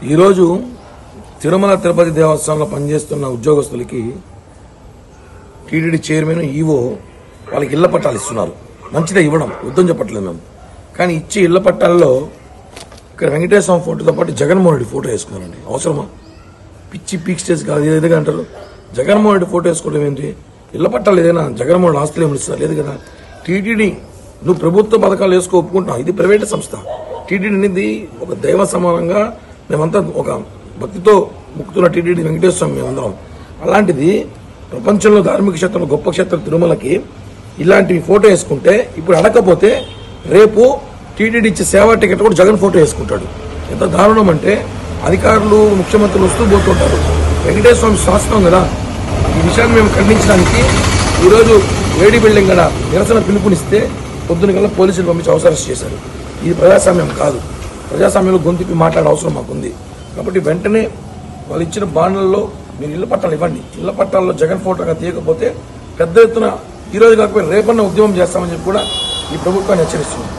ఈరోజు తిరుమల తిరుపతి దేవస్థానంలో పనిచేస్తున్న ఉద్యోగస్తులకి టీటీడీ చైర్మన్ ఈవో వాళ్ళకి ఇళ్ల పట్టాలు ఇస్తున్నారు మంచిదే ఇవ్వడం వద్దని చెప్పట్లేదు మేము కానీ ఇచ్చే ఇళ్ల పట్టాల్లో ఇక్కడ వెంకటేశ్వర స్వామి ఫోటోతో పాటు జగన్మోహన్ రెడ్డి ఫోటో వేసుకున్నారండి అవసరమా పిచ్చి పీక్ స్టేజ్ కాదు ఏదైనా అంటారు జగన్మోహన్ రెడ్డి ఫోటో వేసుకోవడం ఏంటి ఇళ్ల పట్టాలు ఏదైనా జగన్మోహన్ రెడ్డి ఆస్తులు ఏమి ఇస్తారు లేదు కదా టీటీడీ నువ్వు ప్రభుత్వ పథకాలు వేసుకో ఒప్పుకుంటున్నావు ఇది ప్రైవేట్ సంస్థ టీటీడీ అనేది ఒక దైవ సమానంగా మేమంతా ఒక భక్తితో ముక్కుతున్న టీటీడీ వెంకటేశ్వర స్వామి మేమందరం అలాంటిది ప్రపంచంలో ధార్మిక క్షేత్రంలో గొప్ప క్షేత్రం తిరుమలకి ఇలాంటివి ఫోటో వేసుకుంటే ఇప్పుడు అడగకపోతే రేపు టీటీడీ ఇచ్చే సేవా టికెట్ కూడా జగన్ ఫోటో వేసుకుంటాడు ఎంత దారుణం అంటే అధికారులు ముఖ్యమంత్రులు వస్తూ పోతుంటారు వెంకటేశ్వర స్వామి శాస్త్రం కదా ఈ విషయాన్ని మేము ఖండించడానికి ఈరోజు వేడి బిల్డింగ్ గడ నిరసన పిలుపునిస్తే పొద్దున కల్లా పోలీసులు పంపించి అవసరం చేశారు ఇది ప్రజాస్వామ్యం కాదు ప్రజాస్వామ్యంలో గొంతుపి మాట్లాడే అవసరం మాకుంది కాబట్టి వెంటనే వాళ్ళు ఇచ్చిన బాండ్లలో మీరు ఇళ్ల పట్టాలు ఇవ్వండి ఇళ్ల పట్టాల్లో జగన్ ఫోటోగా తీయకపోతే పెద్ద ఎత్తున ఈ రోజు కాకపోతే రేపన్న ఉద్యమం చేస్తామని చెప్పి కూడా ఈ ప్రభుత్వాన్ని హెచ్చరిస్తుంది